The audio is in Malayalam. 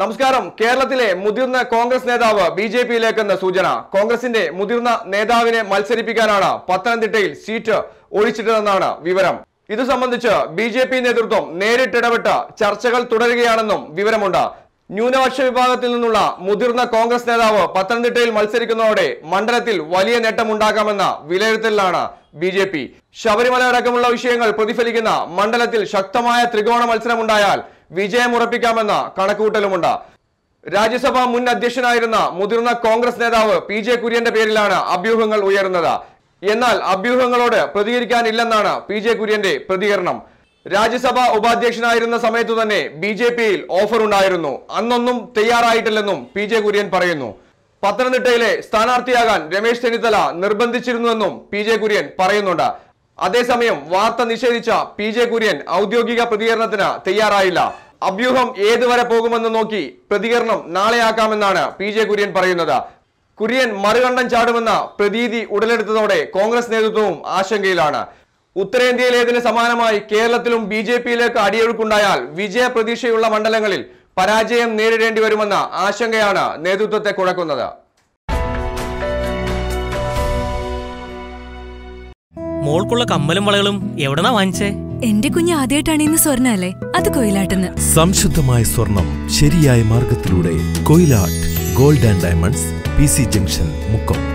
നമസ്കാരം കേരളത്തിലെ മുതിർന്ന കോൺഗ്രസ് നേതാവ് ബി ജെ പിയിലേക്കെന്ന സൂചന കോൺഗ്രസിന്റെ മുതിർന്ന നേതാവിനെ മത്സരിപ്പിക്കാനാണ് പത്തനംതിട്ടയിൽ സീറ്റ് ഒഴിച്ചിട്ടതെന്നാണ് വിവരം ഇത് സംബന്ധിച്ച് ബി ജെ പി നേതൃത്വം നേരിട്ടിടപെട്ട് ചർച്ചകൾ തുടരുകയാണെന്നും വിവരമുണ്ട് ന്യൂനപക്ഷ വിഭാഗത്തിൽ നിന്നുള്ള മുതിർന്ന കോൺഗ്രസ് നേതാവ് പത്തനംതിട്ടയിൽ മത്സരിക്കുന്നതോടെ മണ്ഡലത്തിൽ വലിയ നേട്ടമുണ്ടാകാമെന്ന വിലയിരുത്തലിലാണ് ബി ജെ പി ശബരിമല അടക്കമുള്ള വിഷയങ്ങൾ പ്രതിഫലിക്കുന്ന മണ്ഡലത്തിൽ ശക്തമായ ത്രികോണ മത്സരമുണ്ടായാൽ വിജയമുറപ്പിക്കാമെന്ന കണക്കുകൂട്ടലുമുണ്ട് രാജ്യസഭാ മുൻ അധ്യക്ഷനായിരുന്ന മുതിർന്ന കോൺഗ്രസ് നേതാവ് പി ജെ കുര്യന്റെ പേരിലാണ് അഭ്യൂഹങ്ങൾ ഉയരുന്നത് എന്നാൽ അഭ്യൂഹങ്ങളോട് പ്രതികരിക്കാനില്ലെന്നാണ് പി ജെ കുര്യന്റെ പ്രതികരണം രാജ്യസഭാ ഉപാധ്യക്ഷനായിരുന്ന സമയത്തു തന്നെ ബി ജെ പിയിൽ ഓഫർ ഉണ്ടായിരുന്നു അന്നൊന്നും തയ്യാറായിട്ടില്ലെന്നും പി ജെ കുര്യൻ പറയുന്നു പത്തനംതിട്ടയിലെ സ്ഥാനാർത്ഥിയാകാൻ രമേശ് ചെന്നിത്തല നിർബന്ധിച്ചിരുന്നുവെന്നും പി ജെ കുര്യൻ പറയുന്നുണ്ട് അതേസമയം വാർത്ത നിഷേധിച്ച പി ജെ കുര്യൻ ഔദ്യോഗിക പ്രതികരണത്തിന് തയ്യാറായില്ല അഭ്യൂഹം ഏതുവരെ പോകുമെന്ന് നോക്കി പ്രതികരണം നാളെയാക്കാമെന്നാണ് പി ജെ കുര്യൻ പറയുന്നത് കുര്യൻ മറുകണ്ഠം ചാടുമെന്ന പ്രതീതി ഉടലെടുത്തതോടെ കോൺഗ്രസ് നേതൃത്വവും ആശങ്കയിലാണ് ഉത്തരേന്ത്യയിലേതിന് സമാനമായി കേരളത്തിലും ബി ജെ പിയിലേക്ക് അടിയൊഴുക്കുണ്ടായാൽ വിജയ പ്രതീക്ഷയുള്ള മണ്ഡലങ്ങളിൽ പരാജയം നേരിടേണ്ടി വരുമെന്ന ആശങ്കയാണ് നേതൃത്വത്തെ കുഴക്കുന്നത് മോൾക്കുള്ള കമ്മലും വളകളും എവിടെന്നാ വാങ്ങിച്ചേ എന്റെ കുഞ്ഞ് ആദ്യമായിട്ടാണ് ഇന്ന് സ്വർണ്ണ അല്ലേ അത് കൊയിലാട്ടെന്ന് സംശുദ്ധമായ സ്വർണം ശരിയായ മാർഗത്തിലൂടെ Koilatt gold and diamonds P C junction Mukkam